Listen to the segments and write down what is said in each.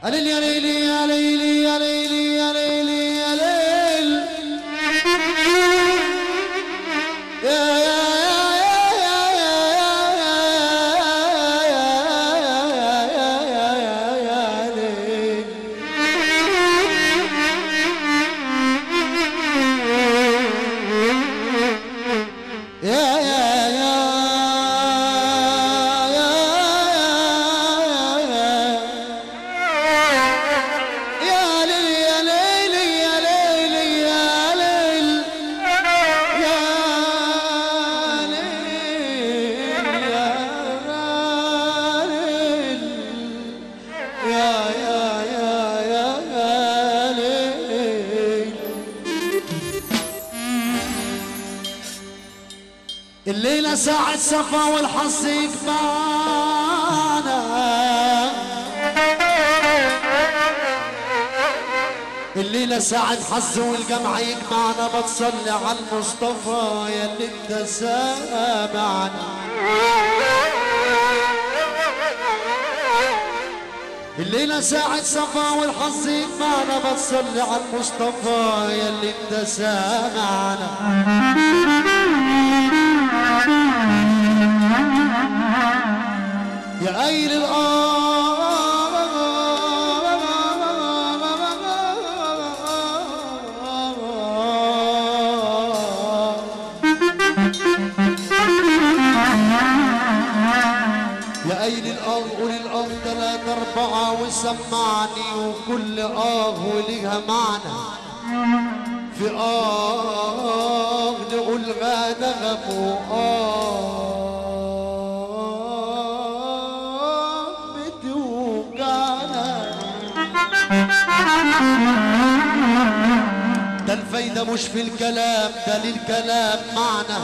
ليل يا ليل يا ليل يا ليل يا ليل يا ليل يا يا يا يا يا يا يا ليل يا يا يا يا يا ليل يا ليل يا ليل يا ليل يا ليل يا ليل يا يا يا يا يا ليل الليلة ساعة صفا والحظ يكفانا الليلة ساعة حظ والجمع يجمعنا بتصلي على المصطفى يا اللي انت سامعنا الليلة ساعة صفا والحظ يجمعنا بتصلي على المصطفى يا اللي انت سامعنا يا قايل الآه يا قايل الآه قول الآه تلاتة أربعة وسمعني وكل آه وليها معنى في آه نقول غنغم وآه بتوجعنا ده الفايدة مش في الكلام ده للكلام معنى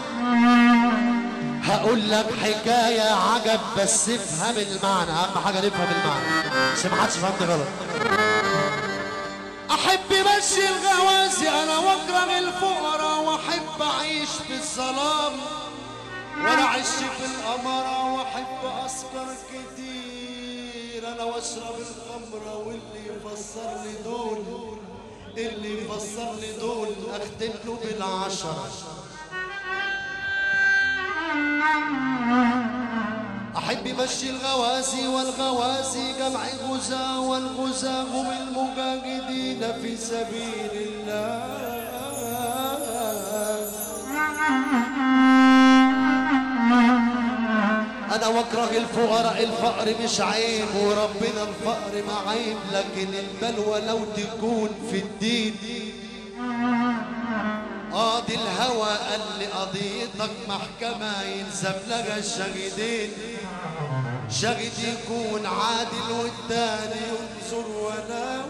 هقول لك حكاية عجب بس افهم المعنى أهم حاجة نفهم المعنى بس ما حدش فهمني غلط أحب مشي الغوازي أنا وأكره الفقراء وأحب أعيش في الظلام وأنا أعيش في القمرة وأحب أسكر كتير أنا وأشرب الخمرة واللي يفسر لي دول اللي يفسر لي دول أختم له بالعشرة أحب مشي الغوازي والغوازي جمع غزاة والغزاة هم المجاهدين في سبيل الله أنا واكره الفقراء الفقر مش عيب وربنا الفقر ما عيب لكن البلوى لو تكون في الدين قاضي الهوى قال لي قضيتك محكمة يلزم لها الشهيدين شهيد يكون عادل والتاني ينصر ولو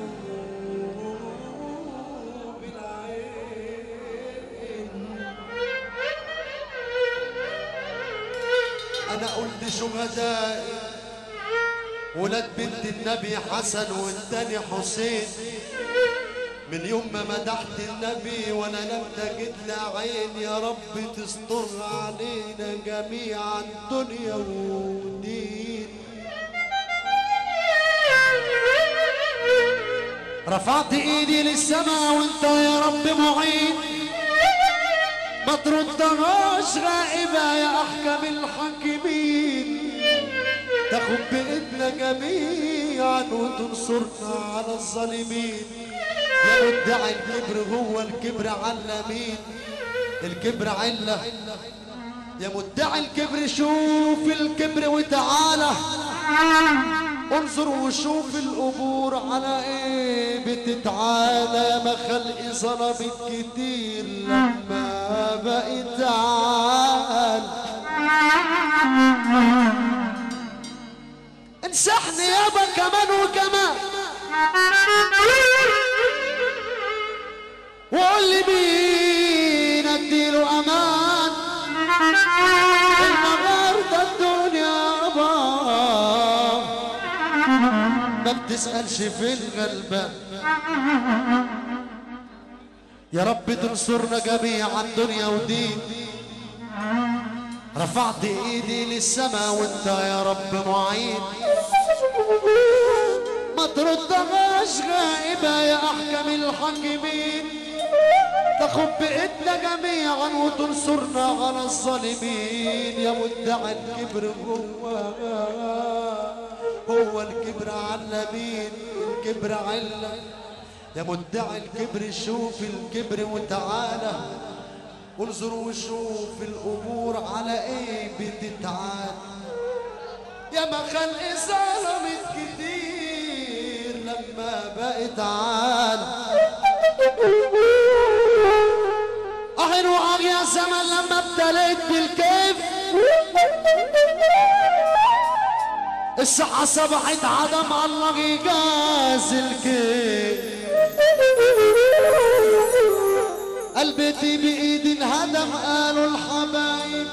أنا قلت شهدائي ولاد بنت النبي حسن والتاني حسين من يوم ما مدحت النبي وانا لم تجد عين يا رب تستر علينا جميعا دنيا ودين رفعت ايدي للسماء وانت يا رب معين ما تردهاش غائبة يا احكم الحاكمين تاخد بايدنا جميعا وتنصرنا على الظالمين يا مدعي الكبر هو الكبر على مين الكبر علة يا مدعي الكبر شوف الكبر وتعالى انظر وشوف القبور على ايه بتتعالى ما خلقي ظلمت كتير لما بقيت تعال انسحني يابا كمان وكمان وقول لي مين اديله امان النهارده الدنيا با ما بتسالش في الغلبان يا رب تنصرنا جميعا دنيا ودين رفعت ايدي للسماء وانت يا رب معين الحاكمين تاخد بإيدنا جميعا وتنصرنا على الظالمين يا مدعي الكبر هو هو الكبر على مين الكبر علة يا مدعي الكبر شوف الكبر وتعالى انظر وشوف الامور على ايه بتتعاد يا ما خلق ظلمت كتير لما بقت عالم أهن وعار يا زمن لما ابتليت بالكيف الصحة صبحت عدم الله يجاز الكيف قلبتي بإيدي انهدم قالوا الحبايب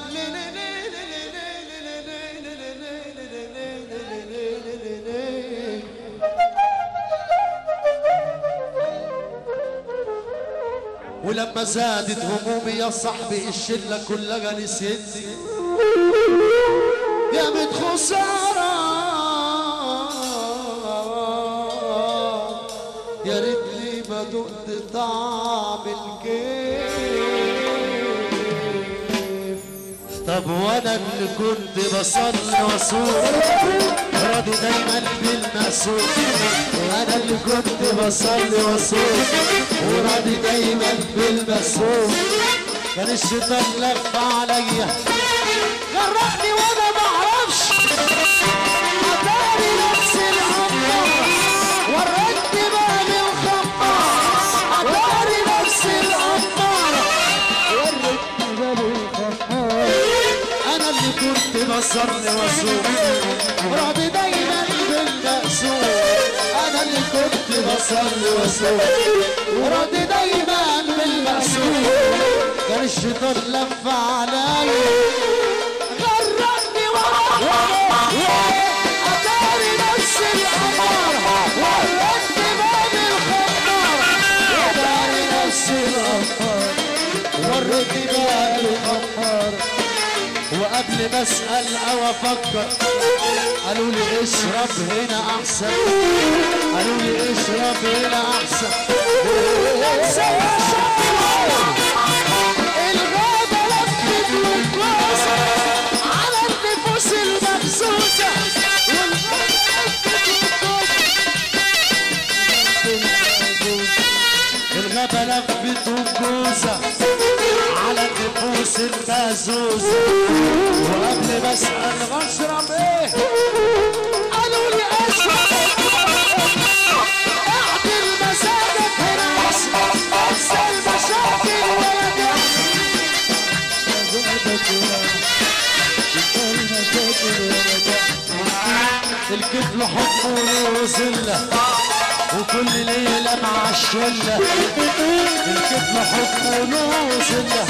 ولما زادت همومي يا صاحبي الشلة كلها نسيتني يا مت خسارة يا ريتني ما دقت طعم الكيف طب وانا اللي كنت بصلي واصوم راضي دايما بالمقسوم انا اللي كنت بصلي واصوم وراضي دايما بالمقسوم كان الشيطان لف عليا غرقني وانا ما اعرفش اتاري نفسي العمار وريتني باب الخمار اتاري نفسي العمار وريتني باب الخمار انا اللي كنت بصلي واصوم راضي دايما بالمقسوم انا اللي كنت بصلي واصوم وراضي دايما بالمقسوم كان الشيطان لف عليا غرقني ورا اتاري نفسي القمر وريتني باب الخمار اتاري نفسي القمر وريتني باب الخمار وقبل ما اسال او افكر قالوا لي اشرب هنا احسن قالوا لي اشرب هنا احسن الغابة لفت والكوسة على النفوس المبسوسة الغابة لفت والكوسة على النفوس المهزوزة وقبل ما اسأل بشرب ايه قالوا لي اشرب اعدل مزاجك هنا انسى المشاكل ولا الكيف له حب وزلة وكل ليلة مع الشلة الكيف له حب وزلة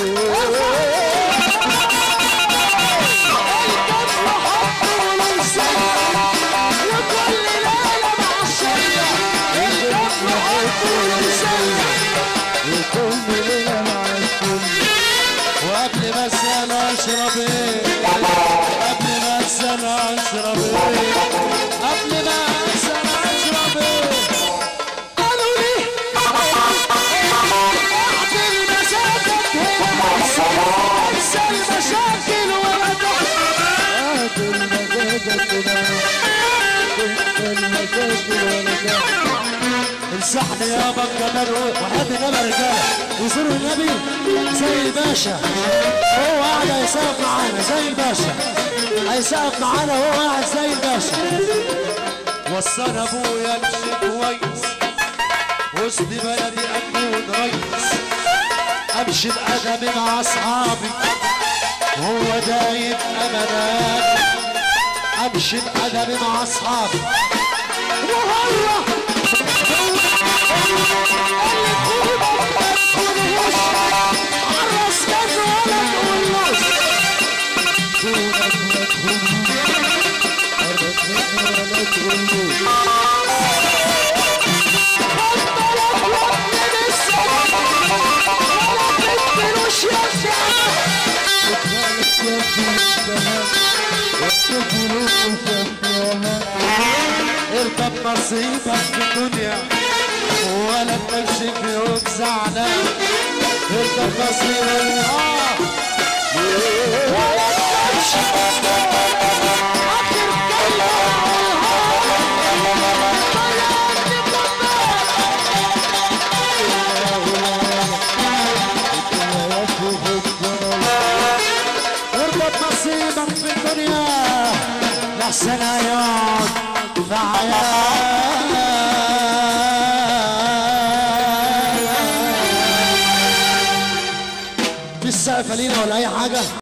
وكل ليلة مع الشلة الكيف له حب وزلة وكل ليلة مع الشلة وقبل ما اسال اشرب ايه قبل ما اسال اشرب ايه قبل ما اسال اشرب ايه قالوا لي اعدل مزاجك هنا انسى المشاكل ولا اعدل مزاجك هنا انسى المشاكل ولا انصحني يابا الجمال وحد النبي يا رجاله يزوروا النبي زي الباشا هو قاعد هيسقف معانا زي الباشا هيسقف معانا وهو قاعد زي الباشا وصانا ابويا امشي كويس وسط بلدي اكون ريس امشي بادبي مع اصحابي هو دايم امانات امشي بادبي مع اصحابي وهو عرس كذا ولا تقولوش دونك ما تقولوش عرس كذا ولا تقولوش بطلت وطن السما ولا تدروش يا شعب اركب نصيبك في الدنيا ولا تمشي وجزعنا انت تصوير اه اربط نصيبك في الدنيا لحسن عيون في عيال في السقف لينا ولا اي حاجه